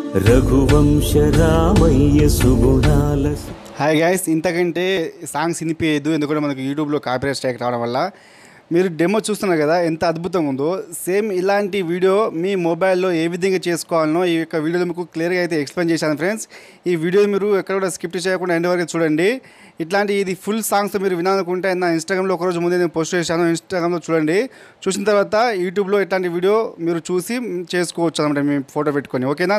రఘువంశ రామయ్య సుగుణాల hi guys ఇంతకంటే songs వినిపించదు ఎందుకంటే మనకు యూట్యూబ్లో కాపీరైట్ స్ట్రైక్ రావడం వల్ల మీరు డెమో చూస్తున్నారు కదా ఎంత అద్భుతంగా ఉందో సేమ్ ఇలాంటి వీడియో మీ మొబైల్లో ఏ విధంగా చేసుకోవాలనో ఈ యొక్క వీడియోలో మీకు క్లియర్గా అయితే ఎక్స్ప్లెయిన్ చేశాను ఫ్రెండ్స్ ఈ వీడియో మీరు ఎక్కడ కూడా స్కిప్ చేయకుండా ఎండ్ వరకు చూడండి ఇట్లాంటి ఇది ఫుల్ సాంగ్స్ మీరు వినాలనుకుంటే నా ఇన్స్టాగ్రామ్లో ఒకరోజు ముందే నేను పోస్ట్ చేశాను ఇన్స్టాగ్రామ్లో చూడండి చూసిన తర్వాత యూట్యూబ్లో ఇట్లాంటి వీడియో మీరు చూసి చేసుకోవచ్చు అనమాట మీ ఫోటో పెట్టుకొని ఓకేనా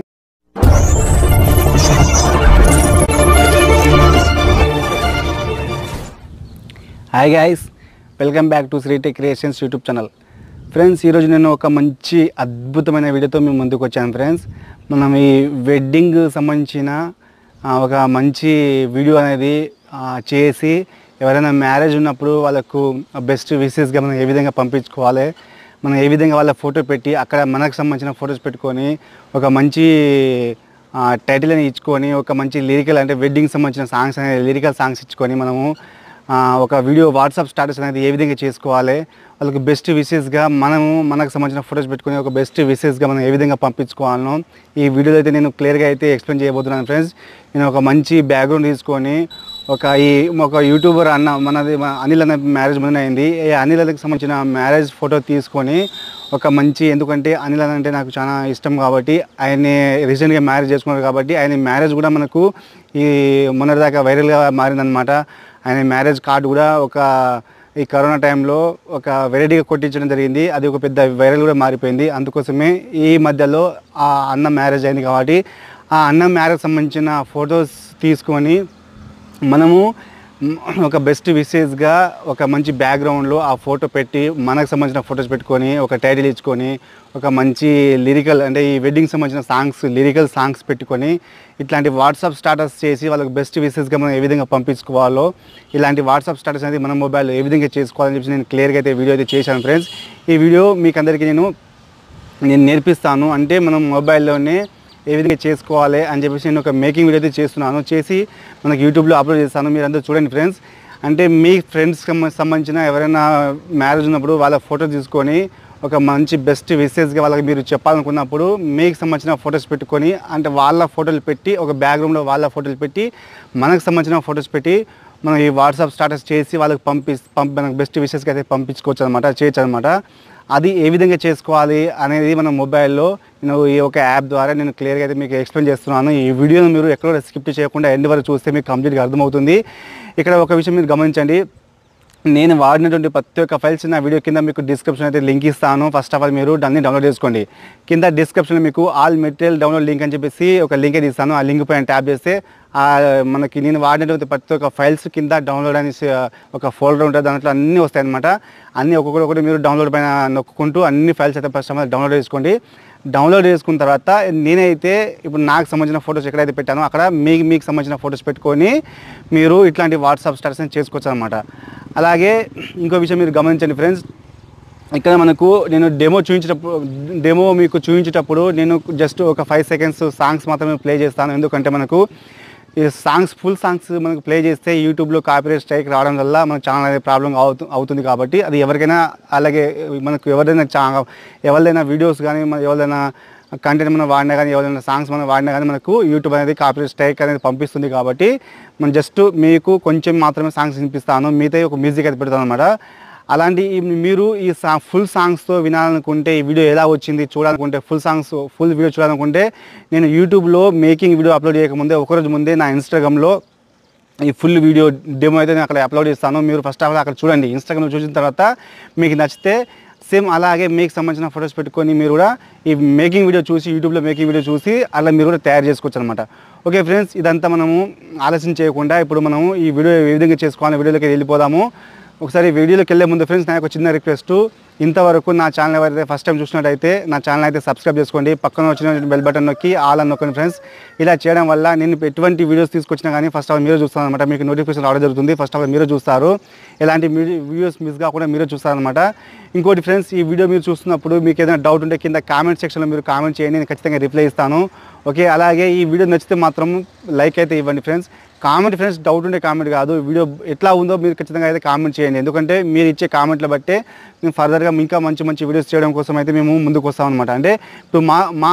hi guys welcome back to Sri Tech Creations YouTube channel friends ఈరోజు నేను ఒక మంచి అద్భుతమైన వీడియోతో మేము ముందుకు వచ్చాను ఫ్రెండ్స్ మనం ఈ వెడ్డింగ్ సంబంధించిన ఆ, ఒక మంచి వీడియో అనేది ఆ, చేసి ఎవరైనా మ్యారేజ్ ఉన్నప్పుడు వాళ్ళకు బెస్ట్ విషెస్గా మనం ఏ విధంగా పంపించుకోవాలి మనం ఏ విధంగా వాళ్ళ ఫోటో పెట్టి అక్కడ మనకు సంబంధించిన ఫొటోస్ పెట్టుకొని ఒక మంచి ఆ, టైటిల్ అని ఇచ్చుకొని ఒక మంచి లిరికల్ అంటే వెడ్డింగ్ సంబంధించిన సాంగ్స్ అనేది లిరికల్ సాంగ్స్ ఇచ్చుకొని మనము ఆ, ఒక వీడియో వాట్సాప్ స్టాటస్ అనేది ఏ విధంగా చేసుకోవాలి వాళ్ళకి బెస్ట్ విషెస్గా మనము మనకు సంబంధించిన ఫొటోస్ పెట్టుకొని ఒక బెస్ట్ విషెస్గా మనం ఏ విధంగా పంపించుకోవాలనో ఈ వీడియోలో అయితే నేను క్లియర్గా అయితే ఎక్స్ప్లెయిన్ చేయబోతున్నాను ఫ్రెండ్స్ నేను ఒక మంచి బ్యాక్గ్రౌండ్ తీసుకొని ఒక ఈ ఒక యూట్యూబర్ అన్న మనది మన అనిల్ అన్న మ్యారేజ్ మొన్న అయింది ఈ అనిల్ అన్నకి సంబంధించిన మ్యారేజ్ ఫోటో తీసుకొని ఒక మంచి ఎందుకంటే అనిల్ అన్న అంటే నాకు చాలా ఇష్టం కాబట్టి ఆయన్ని రీసెంట్గా మ్యారేజ్ చేసుకున్నారు కాబట్టి ఆయన మ్యారేజ్ కూడా మనకు ఈ మొన్నటిదాకా వైరల్గా మారిందనమాట ఆయన మ్యారేజ్ కార్డు కూడా ఒక ఈ కరోనా టైంలో ఒక వెరైటీగా కొట్టించడం జరిగింది అది ఒక పెద్ద వైరల్ కూడా మారిపోయింది అందుకోసమే ఈ మధ్యలో ఆ అన్న మ్యారేజ్ అయింది కాబట్టి ఆ అన్న మ్యారేజ్ సంబంధించిన ఫొటోస్ తీసుకొని మనము మ్, ఒక బెస్ట్ విషెస్గా ఒక మంచి బ్యాక్గ్రౌండ్లో ఆ ఫోటో పెట్టి మనకు సంబంధించిన ఫొటోస్ పెట్టుకొని ఒక టైటిల్ ఇచ్చుకొని ఒక మంచి లిరికల్ అంటే ఈ వెడ్డింగ్ సంబంధించిన సాంగ్స్ లిరికల్ సాంగ్స్ పెట్టుకొని ఇట్లాంటి వాట్సాప్ స్టాటస్ చేసి వాళ్ళకి బెస్ట్ విషెస్గా మనం ఏ విధంగా పంపించుకోవాలో ఇలాంటి వాట్సాప్ స్టాటస్ అనేది మన మొబైల్లో ఏ విధంగా చేసుకోవాలని చెప్పి నేను క్లియర్గా అయితే వీడియో అయితే చేశాను ఫ్రెండ్స్ ఈ వీడియో మీకు అందరికీ నేను నేను నేర్పిస్తాను అంటే మనం మొబైల్లోనే ఏ విధంగా చేసుకోవాలి అని చెప్పేసి నేను ఒక మేకింగ్ వీడియో అయితే చేస్తున్నాను చేసి మనకి యూట్యూబ్లో అప్లోడ్ చేస్తాను మీరు అందరూ చూడండి ఫ్రెండ్స్ అంటే మీ ఫ్రెండ్స్కి సంబంధించిన ఎవరైనా మ్యారేజ్ ఉన్నప్పుడు వాళ్ళ ఫోటో తీసుకొని ఒక మంచి బెస్ట్ విషెస్గా వాళ్ళకి మీరు చెప్పాలనుకున్నప్పుడు మీకు సంబంధించిన ఫొటోస్ పెట్టుకొని అంటే వాళ్ళ ఫోటోలు పెట్టి ఒక బ్యాక్గ్రౌండ్లో వాళ్ళ ఫోటోలు పెట్టి మనకు సంబంధించిన ఫొటోస్ పెట్టి మనం ఈ వాట్సాప్ స్టాటస్ చేసి వాళ్ళకి పంపి పంపి మనకు బెస్ట్ విషెస్కి అయితే పంపించుకోవచ్చు అనమాట చేయొచ్చు అనమాట అది ఏ విధంగా చేసుకోవాలి అనేది మన మొబైల్లో నేను ఈ ఒక యాప్ ద్వారా నేను క్లియర్గా అయితే మీకు ఎక్స్ప్లెయిన్ చేస్తున్నాను ఈ వీడియోను మీరు ఎక్కడ స్కిప్ చేయకుండా ఎండ్ వరకు చూస్తే మీకు కంప్లీట్గా అర్థమవుతుంది ఇక్కడ ఒక విషయం మీరు గమనించండి నేను వాడినటువంటి ప్రతి ఒక్క ఫైల్స్ నా వీడియో కింద మీకు డిస్క్రిప్షన్ అయితే లింక్ ఇస్తాను ఫస్ట్ ఆఫ్ ఆల్ మీరు దాన్ని డౌన్లోడ్ చేసుకోండి కింద డిస్క్రిప్షన్లో మీకు ఆల్ మెటీరియల్ డౌన్లోడ్ లింక్ అని చెప్పేసి ఒక లింక్ అయితే ఇస్తాను ఆ లింక్ పైన ట్యాప్ చేస్తే ఆ మనకి నేను వాడినటువంటి ప్రతి ఒక్క ఫైల్స్ కింద డౌన్లోడ్ అని ఒక ఫోల్డర్ ఉంటుంది దాంట్లో అన్నీ వస్తాయి అనమాట అన్నీ ఒక్కొక్కటి ఒకటి మీరు డౌన్లోడ్ పైన నొక్కుంటూ అన్ని ఫైల్స్ అయితే ఫస్ట్ ఆఫ్ ఆల్ డౌన్లోడ్ చేసుకోండి డౌన్లోడ్ చేసుకున్న తర్వాత నేనైతే ఇప్పుడు నాకు సంబంధించిన ఫొటోస్ ఎక్కడైతే పెట్టానో అక్కడ మీకు మీకు సంబంధించిన ఫొటోస్ పెట్టుకొని మీరు ఇట్లాంటి వాట్సాప్ స్టాటస్ చేసుకోవచ్చు అనమాట అలాగే ఇంకో విషయం మీరు గమనించండి ఫ్రెండ్స్ ఇక్కడ మనకు నేను డెమో చూపించేటప్పుడు డెమో మీకు చూపించేటప్పుడు నేను జస్ట్ ఒక ఫైవ్ సెకండ్స్ సాంగ్స్ మాత్రమే ప్లే చేస్తాను ఎందుకంటే మనకు ఈ సాంగ్స్ ఫుల్ సాంగ్స్ మనకు ప్లే చేస్తే యూట్యూబ్లో కాపీరైట్ స్ట్రైక్ రావడం వల్ల మనకు ఛానల్ అనేది ప్రాబ్లం అవుతు అవుతుంది కాబట్టి అది ఎవరికైనా అలాగే మనకు ఎవరైనా చా ఎవరిదైనా వీడియోస్ కానీ మన ఎవరిదైనా కంటెంట్ మనం వాడినా కానీ ఎవరైనా సాంగ్స్ మనం వాడినా కానీ మనకు యూట్యూబ్ అనేది కాపీరైట్ స్ట్రైక్ అనేది పంపిస్తుంది కాబట్టి మనం జస్ట్ మీకు కొంచెం మాత్రమే సాంగ్స్ వినిపిస్తాను మిగతా ఒక మ్యూజిక్ అయితే పెడతాను అనమాట అలాంటి ఈ మీరు ఈ సా ఫుల్ సాంగ్స్తో వినాలనుకుంటే ఈ వీడియో ఎలా వచ్చింది చూడాలనుకుంటే ఫుల్ సాంగ్స్ ఫుల్ వీడియో చూడాలనుకుంటే నేను యూట్యూబ్లో మేకింగ్ వీడియో అప్లోడ్ చేయకముందే ఒకరోజు ముందే నా ఇన్స్టాగ్రామ్లో ఈ ఫుల్ వీడియో డెమో అయితే నేను అక్కడ అప్లోడ్ చేస్తాను మీరు ఫస్ట్ ఆఫ్ ఆల్ అక్కడ చూడండి ఇన్స్టాగ్రామ్లో చూసిన తర్వాత మీకు నచ్చితే సేమ్ అలాగే మీకు సంబంధించిన ఫొటోస్ పెట్టుకొని మీరు కూడా ఈ మేకింగ్ వీడియో చూసి యూట్యూబ్లో మేకింగ్ వీడియో చూసి అలా మీరు కూడా తయారు చేసుకోవచ్చు అనమాట ఓకే ఫ్రెండ్స్ ఇదంతా మనము ఆలస్యం చేయకుండా ఇప్పుడు మనము ఈ వీడియో ఏ విధంగా చేసుకోవాలని వీడియోలోకి వెళ్ళిపోదాము ఒకసారి వీడియోలోకి వెళ్ళే ముందు ఫ్రెండ్స్ నాకు ఒక చిన్న రిక్వెస్ట్ ఇంతవరకు నా ఛానల్ ఎవరైతే ఫస్ట్ టైం చూసినట్టయితే నా ఛానల్ అయితే సబ్స్క్రైబ్ చేసుకోండి పక్కన వచ్చిన బెల్ బటన్ నొక్కి ఆల్ అని నొక్కండి ఫ్రెండ్స్ ఇలా చేయడం వల్ల నేను ఎటువంటి వీడియోస్ తీసుకొచ్చినా కానీ ఫస్ట్ ఆఫ్ ఆల్ మీరే చూస్తాను అనమాట మీకు నోటిఫికేషన్ రావడం జరుగుతుంది ఫస్ట్ ఆఫ్ ఆల్ మీరే చూస్తారు ఎలాంటి వీడియోస్ మిస్ కాకుండా మీరే చూస్తారనమాట ఇంకోటి ఫ్రెండ్స్ ఈ వీడియో మీరు చూస్తున్నప్పుడు మీకు ఏదైనా డౌట్ ఉంటే కింద కామెంట్ సెక్షన్లో మీరు కామెంట్ చేయండి నేను ఖచ్చితంగా రిప్లై ఇస్తాను ఓకే అలాగే ఈ వీడియో నచ్చితే మాత్రం లైక్ అయితే ఇవ్వండి ఫ్రెండ్స్ కామెంట్ ఫ్రెండ్స్ డౌట్ ఉండే కామెంట్ కాదు వీడియో ఎట్లా ఉందో మీరు ఖచ్చితంగా అయితే కామెంట్ చేయండి ఎందుకంటే మీరు ఇచ్చే కామెంట్ల బట్టే మేము ఫర్దర్గా ఇంకా మంచి మంచి వీడియోస్ చేయడం కోసం అయితే మేము ముందుకు వస్తాం అనమాట అంటే ఇప్పుడు మా మా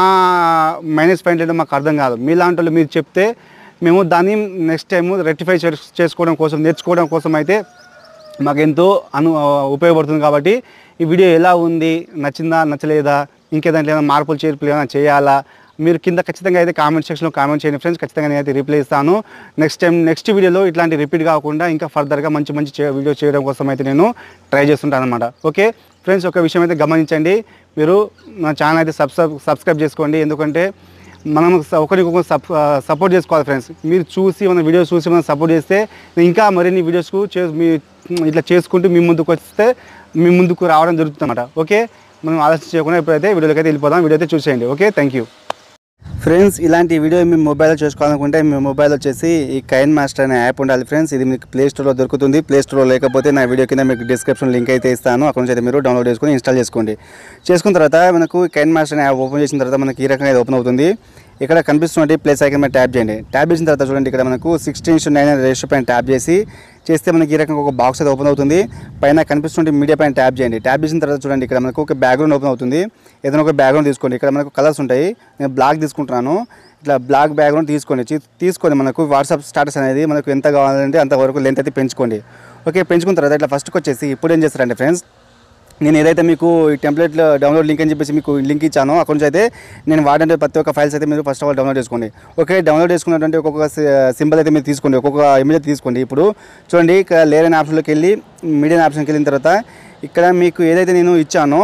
మైనస్ పాయింట్ అంటే మాకు అర్థం కాదు మీలాంటి వాళ్ళు మీరు చెప్తే మేము దాన్ని నెక్స్ట్ టైం రెక్టిఫై చేసుకోవడం కోసం నేర్చుకోవడం కోసం అయితే మాకు ఎంతో అను ఉపయోగపడుతుంది కాబట్టి ఈ వీడియో ఎలా ఉంది నచ్చిందా నచ్చలేదా ఇంకేదాంట్లో ఏమైనా మార్పులు చేర్పులు ఏమైనా చేయాలా మీరు కింద ఖచ్చితంగా అయితే కామెంట్ సెక్షన్లో కామెంట్ చేయండి ఫ్రెండ్స్ ఖచ్చితంగా నేనైతే రిప్లై ఇస్తాను నెక్స్ట్ టైం నెక్స్ట్ వీడియోలో ఇట్లాంటి రిపీట్ కాకుండా ఇంకా ఫర్దర్గా మంచి మంచి చే- వీడియో చేయడం కోసం అయితే నేను ట్రై చేస్తుంటాను అనమాట ఓకే ఫ్రెండ్స్ ఒక విషయం అయితే గమనించండి మీరు నా ఛానల్ అయితే సబ్స్క్రైబ్ సబ్స్క్రైబ్ చేసుకోండి ఎందుకంటే మనం స- ఒకరికొకరు సప్ సపోర్ట్ చేసుకోవాలి ఫ్రెండ్స్ మీరు చూసి మన వీడియోస్ చూసి మనం సపోర్ట్ చేస్తే నేను ఇంకా మరిన్ని వీడియోస్కు చే మీ ఇట్లా చేసుకుంటూ మీ ముందుకు వస్తే మీ ముందుకు రావడం జరుగుతుంది అన్నమాట ఓకే మనం ఆలోచన చేయకుండా ఇప్పుడైతే వీడియోలోకి అయితే వెళ్ళిపోదాం వీడియో అయితే చూసేయండి ఓకే థ్యాంక్ యూ ఫ్రెండ్స్ ఇలాంటి వీడియో మీ మొబైల్లో చేసుకోవాలనుకుంటే మీ మొబైల్ వచ్చేసి ఈ కైన్ మాస్టర్ అనే యాప్ ఉండాలి ఫ్రెండ్స్ ఇది మీకు ప్లే స్టోర్లో దొరుకుతుంది ప్లే స్టోర్లో లేకపోతే నా వీడియో కింద మీకు డిస్క్రిప్షన్ లింక్ అయితే ఇస్తాను అక్కడ నుంచి అయితే మీరు డౌన్లోడ్ చేసుకొని ఇన్స్టాల్ చేసుకోండి చేసుకున్న తర్వాత మనకు కైన్ మాస్టర్ అనే యాప్ ఓపెన్ చేసిన తర్వాత మనకి ఈ రకంగా ఇది ఓపెన్ అవుతుంది ఇక్కడ కనిపిస్తున్నట్టు ప్లేస్ ఐకన్ మీద ట్యాప్ చేయండి ట్యాప్ చేసిన తర్వాత చూడండి ఇక్కడ మనకు సిక్స్టీన్ నైన్ రేషియో పైన ట్యాప్ చేసి చేస్తే మనకి ఈ రకంగా ఒక బాక్స్ అయితే ఓపెన్ అవుతుంది పైన కనిపిస్తుంటే మీడియా పైన ట్యాప్ చేయండి ట్యాప్ చేసిన తర్వాత చూడండి ఇక్కడ మనకు ఒక బ్యాక్గ్రౌండ్ ఓపెన్ అవుతుంది ఏదైనా ఒక బ్యాక్గ్రౌండ్ తీసుకోండి ఇక్కడ మనకు కలర్స్ ఉంటాయి నేను బ్లాక్ తీసుకుంటున్నాను ఇట్లా బ్లాక్ బ్యాక్గ్రౌండ్ తీసుకోండి తీ- తీసుకొని మనకు వాట్సాప్ స్టాటస్ అనేది మనకు ఎంత కావాలంటే అంతవరకు లెంత్ అయితే పెంచుకోండి ఓకే పెంచుకున్న తర్వాత ఇట్లా ఫస్ట్కి వచ్చేసి ఇప్పుడు ఏం చేస్తారంటే ఫ్రెండ్స్ నేను ఏదైతే మీకు ఈ టెంప్లెట్ డౌన్లోడ్ లింక్ అని చెప్పేసి మీకు లింక్ ఇచ్చానో అక్కడ నుంచి అయితే నేను వాడే ప్రతి ఒక్క ఫైల్స్ అయితే మీరు ఫస్ట్ ఆఫ్ ఆల్ డౌన్లోడ్ చేసుకోండి ఓకే డౌన్లోడ్ చేసుకున్నటువంటి ఒక్కొక్క సింబల్ అయితే మీరు తీసుకోండి ఒక్కొక్క ఇమేజ్ అయితే తీసుకోండి ఇప్పుడు చూడండి ఇక్కడ లేర్ అనే ఆప్షన్లోకి వెళ్ళి మీడియం ఆప్షన్కి వెళ్ళిన తర్వాత ఇక్కడ మీకు ఏదైతే నేను ఇచ్చానో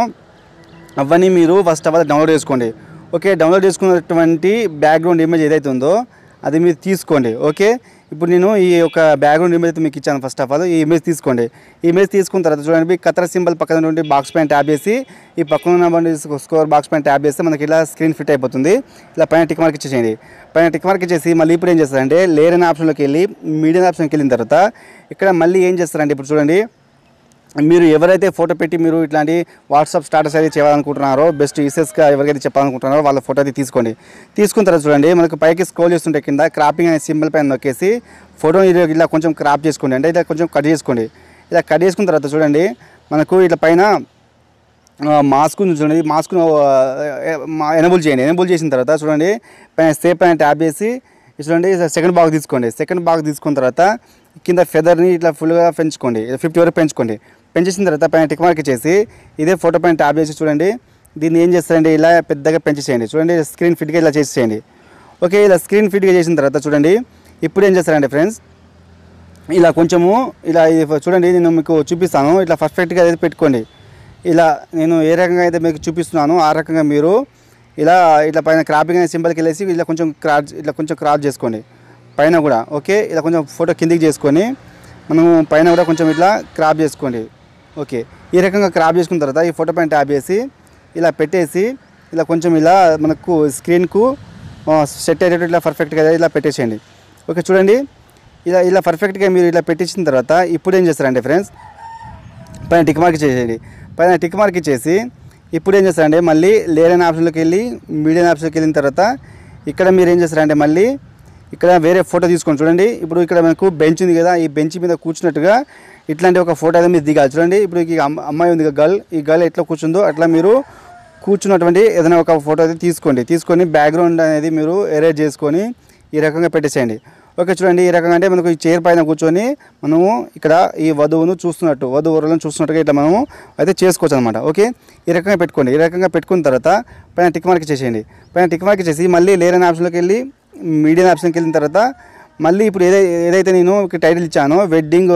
అవన్నీ మీరు ఫస్ట్ ఆఫ్ ఆల్ డౌన్లోడ్ చేసుకోండి ఓకే డౌన్లోడ్ చేసుకున్నటువంటి బ్యాక్గ్రౌండ్ ఇమేజ్ ఏదైతే ఉందో అది మీరు తీసుకోండి ఓకే ఇప్పుడు నేను ఈ యొక్క బ్యాక్గ్రౌండ్ ఇమేజ్ అయితే మీకు ఇచ్చాను ఫస్ట్ ఆఫ్ ఆల్ ఈ ఇమేజ్ తీసుకోండి ఈ ఇమేజ్ తీసుకున్న తర్వాత చూడండి మీ కత్తర సింబల్ పక్కన ఉన్నటువంటి బాక్స్ పైన ట్యాప్ చేసి ఈ పక్కన ఉన్నటువంటి స్కోర్ బాక్స్ పైన ట్యాప్ చేస్తే మనకి ఇలా స్క్రీన్ ఫిట్ అయిపోతుంది ఇలా పైన టిక్ మార్క్ ఇచ్చేసేయండి పైన టిక్ మార్క్ ఇచ్చేసి మళ్ళీ ఇప్పుడు ఏం చేస్తారంటే లేర్ అనే ఆప్షన్లోకి వెళ్ళి మీడియం ఆప్షన్కి వెళ్ళిన తర్వాత ఇక్కడ మళ్ళీ ఏం చేస్తారంటే ఇప్పుడు చూడండి మీరు ఎవరైతే ఫోటో పెట్టి మీరు ఇట్లాంటి వాట్సాప్ స్టాటస్ అయితే చేయాలనుకుంటున్నారో బెస్ట్ యూసెస్గా ఎవరికైతే చెప్పాలనుకుంటున్నారో వాళ్ళ ఫోటో అయితే తీసుకోండి తీసుకున్న తర్వాత చూడండి మనకు పైకి స్క్రోల్ చేస్తుంటే కింద క్రాపింగ్ అనే సింబల్ పైన నొక్కేసి ఫోటో ఇలా కొంచెం క్రాప్ చేసుకోండి అంటే ఇలా కొంచెం కట్ చేసుకోండి ఇలా కట్ చేసుకున్న తర్వాత చూడండి మనకు ఇట్లా పైన మాస్క్ చూడండి మాస్క్ ఎనబుల్ చేయండి ఎనబుల్ చేసిన తర్వాత చూడండి పైన సేఫ్ పైన ట్యాప్ చేసి చూడండి సెకండ్ బాగ్ తీసుకోండి సెకండ్ బాగ్ తీసుకున్న తర్వాత కింద ఫెదర్ని ఇట్లా ఫుల్గా పెంచుకోండి ఫిఫ్టీ వరకు పెంచుకోండి పెంచేసిన తర్వాత పైన టిక్ మార్క్ చేసి ఇదే ఫోటో పైన ట్యాప్ చేసి చూడండి దీన్ని ఏం చేస్తారండి ఇలా పెద్దగా పెంచేసేయండి చూడండి స్క్రీన్ ఫిట్గా ఇలా చేసేయండి ఓకే ఇలా స్క్రీన్ ఫిట్గా చేసిన తర్వాత చూడండి ఇప్పుడు ఏం చేస్తారండి ఫ్రెండ్స్ ఇలా కొంచెము ఇలా ఇది చూడండి నేను మీకు చూపిస్తాను ఇట్లా పర్ఫెక్ట్గా అయితే పెట్టుకోండి ఇలా నేను ఏ రకంగా అయితే మీకు చూపిస్తున్నానో ఆ రకంగా మీరు ఇలా ఇట్లా పైన క్రాపింగ్ అనే సింబల్కి వెళ్ళేసి ఇలా కొంచెం క్రాప్ ఇట్లా కొంచెం క్రాప్ చేసుకోండి పైన కూడా ఓకే ఇలా కొంచెం ఫోటో కిందికి చేసుకొని మనము పైన కూడా కొంచెం ఇట్లా క్రాప్ చేసుకోండి ఓకే ఈ రకంగా క్రాప్ చేసుకున్న తర్వాత ఈ ఫోటో పైన ట్యాప్ చేసి ఇలా పెట్టేసి ఇలా కొంచెం ఇలా మనకు స్క్రీన్కు సెట్ అయ్యేటట్టు ఇట్లా పర్ఫెక్ట్గా ఇలా పెట్టేసేయండి ఓకే చూడండి ఇలా ఇలా పర్ఫెక్ట్గా మీరు ఇలా పెట్టించిన తర్వాత ఇప్పుడు ఏం చేస్తారంటే ఫ్రెండ్స్ పైన టిక్ మార్క్ చేసేయండి పైన టిక్ మార్క్ ఇచ్చేసి ఇప్పుడు ఏం చేస్తారంటే మళ్ళీ లేని ఆప్షన్లోకి వెళ్ళి మీడియం ఆప్షన్లోకి వెళ్ళిన తర్వాత ఇక్కడ మీరు ఏం చేస్తారంటే మళ్ళీ ఇక్కడ వేరే ఫోటో తీసుకొని చూడండి ఇప్పుడు ఇక్కడ మనకు బెంచ్ ఉంది కదా ఈ బెంచ్ మీద కూర్చున్నట్టుగా ఇట్లాంటి ఒక ఫోటో అయితే మీరు దిగాలి చూడండి ఇప్పుడు ఈ అమ్మ- అమ్మాయి ఉంది గర్ల్ ఈ గర్ల్ ఎట్లా కూర్చుందో అట్లా మీరు కూర్చున్నటువంటి ఏదైనా ఒక ఫోటో అయితే తీసుకోండి తీసుకొని బ్యాక్గ్రౌండ్ అనేది మీరు ఎరేజ్ చేసుకొని ఈ రకంగా పెట్టేసేయండి ఓకే చూడండి ఈ రకంగా అంటే మనకు ఈ చైర్ పైన కూర్చొని మనము ఇక్కడ ఈ వధువును చూస్తున్నట్టు వధువులను చూస్తున్నట్టుగా ఇట్లా మనము అయితే చేసుకోవచ్చు అనమాట ఓకే ఈ రకంగా పెట్టుకోండి ఈ రకంగా పెట్టుకున్న తర్వాత పైన టిక్ మార్క్ చేసేయండి పైన టిక్ మార్క్ చేసి మళ్ళీ లేరని ఆప్షన్లోకి వెళ్ళి మీడియం ఆప్షన్కి వెళ్ళిన తర్వాత మళ్ళీ ఇప్పుడు ఏదై ఏదైతే నేను టైటిల్ ఇచ్చానో వెడ్డింగ్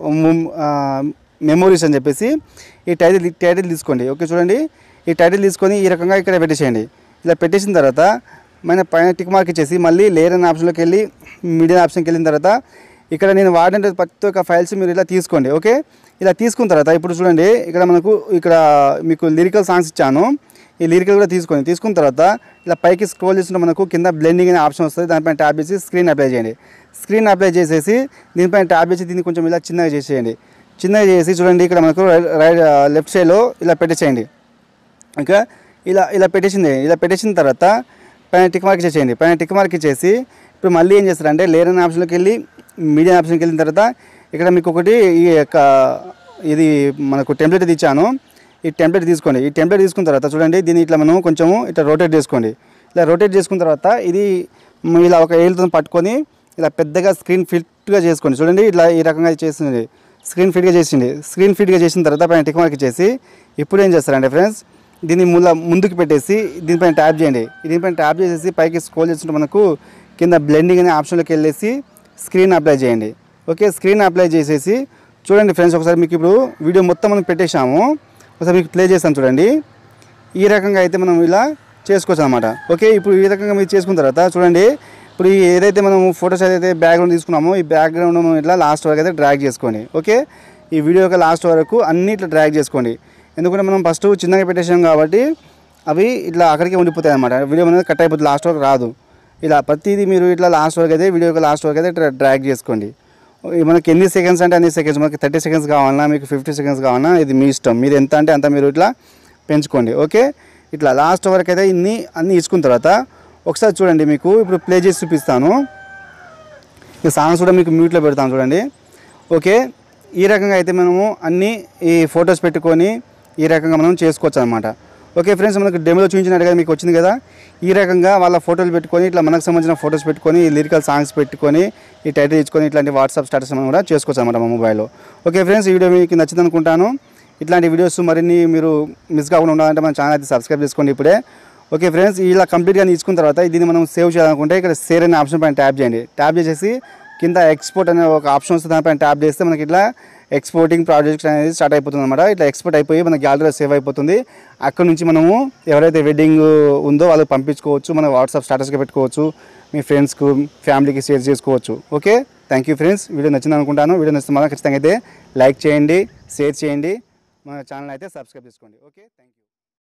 మెమోరీస్ అని చెప్పేసి ఈ టైటిల్ టైటిల్ తీసుకోండి ఓకే చూడండి ఈ టైటిల్ తీసుకొని ఈ రకంగా ఇక్కడ పెట్టేసేయండి ఇలా పెట్టేసిన తర్వాత మన పైన టిక్ మార్క్ ఇచ్చేసి మళ్ళీ లేయర్ అనే ఆప్షన్లోకి వెళ్ళి మీడియం ఆప్షన్కి వెళ్ళిన తర్వాత ఇక్కడ నేను వాడిన ప్రతి ఒక్క ఫైల్స్ మీరు ఇలా తీసుకోండి ఓకే ఇలా తీసుకున్న తర్వాత ఇప్పుడు చూడండి ఇక్కడ మనకు ఇక్కడ మీకు లిరికల్ సాంగ్స్ ఇచ్చాను ఈ లిరికల్ కూడా తీసుకోండి తీసుకున్న తర్వాత ఇలా పైకి స్క్రోల్ చేస్తుంటే మనకు కింద బ్లెండింగ్ అనే ఆప్షన్ వస్తుంది దానిపైన ట్యాప్ చేసి స్క్రీన్ అప్లై చేయండి స్క్రీన్ అప్లై చేసేసి దీనిపైన ట్యాప్ చేసి దీన్ని కొంచెం ఇలా చిన్నగా చేసేయండి చిన్నగా చేసి చూడండి ఇక్కడ మనకు రైట్ లెఫ్ట్ సైడ్లో ఇలా పెట్టేసేయండి ఇంకా ఇలా ఇలా పెట్టేసింది ఇలా పెట్టేసిన తర్వాత పైన టిక్ మార్క్ చేసేయండి పైన టిక్ మార్క్ ఇచ్చేసి ఇప్పుడు మళ్ళీ ఏం చేస్తారంటే లేయర్ అనే ఆప్షన్లోకి వెళ్ళి మీడియా ఆప్షన్కి వెళ్ళిన తర్వాత ఇక్కడ మీకు ఒకటి ఈ యొక్క ఇది మనకు టెంప్లెట్ ఇది ఇచ్చాను ఈ టెంప్లెట్ తీసుకోండి ఈ టెంప్లెట్ తీసుకున్న తర్వాత చూడండి దీన్ని ఇట్లా మనం కొంచెము ఇట్లా రొటేట్ చేసుకోండి ఇలా రొటేట్ చేసుకున్న తర్వాత ఇది మ్ ఇలా ఒక ఏళ్ళతో పట్టుకొని ఇలా పెద్దగా స్క్రీన్ ఫిట్గా చేసుకోండి చూడండి ఇట్లా ఈ రకంగా చేసింది స్క్రీన్ ఫిట్గా చేసింది స్క్రీన్ ఫిట్గా చేసిన తర్వాత పైన టిక్ మార్క్ ఇచ్చేసి ఇప్పుడు ఏం చేస్తారంటే ఫ్రెండ్స్ దీన్ని ముల ముందుకు పెట్టేసి దీనిపైన ట్యాప్ చేయండి దీనిపైన ట్యాప్ చేసేసి పైకి స్క్రోల్ చేస్తుంటే మనకు కింద బ్లెండింగ్ అనే ఆప్షన్లోకి వెళ్ళేసి స్క్రీన్ అప్లై చేయండి ఓకే స్క్రీన్ అప్లై చేసేసి చూడండి ఫ్రెండ్స్ ఒకసారి మీకు ఇప్పుడు వీడియో మొత్తం మనం పెట్టేశాము ఒకసారి మీకు ప్లే చేస్తాను చూడండి ఈ రకంగా అయితే మనం ఇలా చేసుకోవచ్చు అనమాట ఓకే ఇప్పుడు ఈ రకంగా మీరు చేసుకున్న తర్వాత చూడండి ఇప్పుడు ఈ ఏదైతే మనం ఫొటోస్ ఏదైతే బ్యాక్గ్రౌండ్ తీసుకున్నామో ఈ బ్యాక్గ్రౌండ్ మనం ఇట్లా లాస్ట్ వరకు అయితే డ్రాగ్ చేసుకోండి ఓకే ఈ వీడియో యొక్క లాస్ట్ వరకు అన్ని ఇట్లా డ్రాగ్ చేసుకోండి ఎందుకంటే మనం ఫస్ట్ చిన్నగా పెట్టేసాం కాబట్టి అవి ఇట్లా అక్కడికే ఉండిపోతాయి అనమాట వీడియో అనేది కట్ అయిపోతుంది లాస్ట్ వరకు రాదు ఇలా ప్రతిదీ మీరు ఇట్లా లాస్ట్ వరకు అయితే వీడియో యొక్క లాస్ట్ వరకు అయితే ఇట్లా డ్రాగ్ చేసుకోండి ఈ మనకి ఎన్ని సెకండ్స్ అంటే అన్ని సెకండ్స్ మనకి థర్టీ సెకండ్స్ కావాలన్నా మీకు ఫిఫ్టీ సెకండ్స్ కావాలన్నా ఇది మీ ఇష్టం మీరు ఎంత అంటే అంత మీరు ఇట్లా పెంచుకోండి ఓకే ఇట్లా లాస్ట్ వరకు అయితే ఇన్ని అన్ని ఇచ్చుకున్న తర్వాత ఒకసారి చూడండి మీకు ఇప్పుడు ప్లే చేసి చూపిస్తాను ఈ సాంగ్స్ కూడా మీకు మ్యూట్లో పెడతాను చూడండి ఓకే ఈ రకంగా అయితే మనము అన్ని ఈ ఫొటోస్ పెట్టుకొని ఈ రకంగా మనం చేసుకోవచ్చు అనమాట ఓకే ఫ్రెండ్స్ మనకు డెమోలో చూపించినట్టుగా మీకు వచ్చింది కదా ఈ రకంగా వాళ్ళ ఫోటోలు పెట్టుకొని ఇట్లా మనకు సంబంధించిన ఫొటోస్ పెట్టుకొని లిరికల్ సాంగ్స్ పెట్టుకొని ఈ టైటిల్ ఇచ్చుకొని ఇట్లాంటి వాట్సాప్ స్టాటస్ మనం కూడా చేసుకోవచ్చు అనమాట మా మొబైల్లో ఓకే ఫ్రెండ్స్ ఈ వీడియో మీకు నచ్చింది అనుకుంటాను ఇట్లాంటి వీడియోస్ మరిన్ని మీరు మిస్ కాకుండా ఉండాలంటే మన ఛానల్ అయితే సబ్స్క్రైబ్ చేసుకోండి ఇప్పుడే ఓకే ఫ్రెండ్స్ ఇలా కంప్లీట్గా తీసుకున్న తర్వాత దీన్ని మనం సేవ్ చేయాలనుకుంటే ఇక్కడ షేర్ అనే ఆప్షన్ పైన ట్యాప్ చేయండి ట్యాప్ చేసేసి కింద ఎక్స్పోర్ట్ అనే ఒక ఆప్షన్ వస్తుంది దానిపైన ట్యాప్ చేస్తే మనకి ఇట్లా ఎక్స్పోర్టింగ్ ప్రాజెక్ట్ అనేది స్టార్ట్ అయిపోతుంది అనమాట ఇట్లా ఎక్స్పోర్ట్ అయిపోయి మన గ్యాలరీలో సేవ్ అయిపోతుంది అక్కడ నుంచి మనము ఎవరైతే వెడ్డింగ్ ఉందో వాళ్ళకి పంపించుకోవచ్చు మన వాట్సాప్ స్టాటస్గా పెట్టుకోవచ్చు మీ ఫ్రెండ్స్కు ఫ్యామిలీకి షేర్ చేసుకోవచ్చు okay thank you friends video నచ్చింది అనుకుంటాను వీడియో నచ్చితే మాత్రం ఖచ్చితంగా అయితే లైక్ చేయండి షేర్ చేయండి మన ఛానల్ అయితే సబ్స్క్రైబ్ చేసుకోండి ఓకే థ్యాంక్ యూ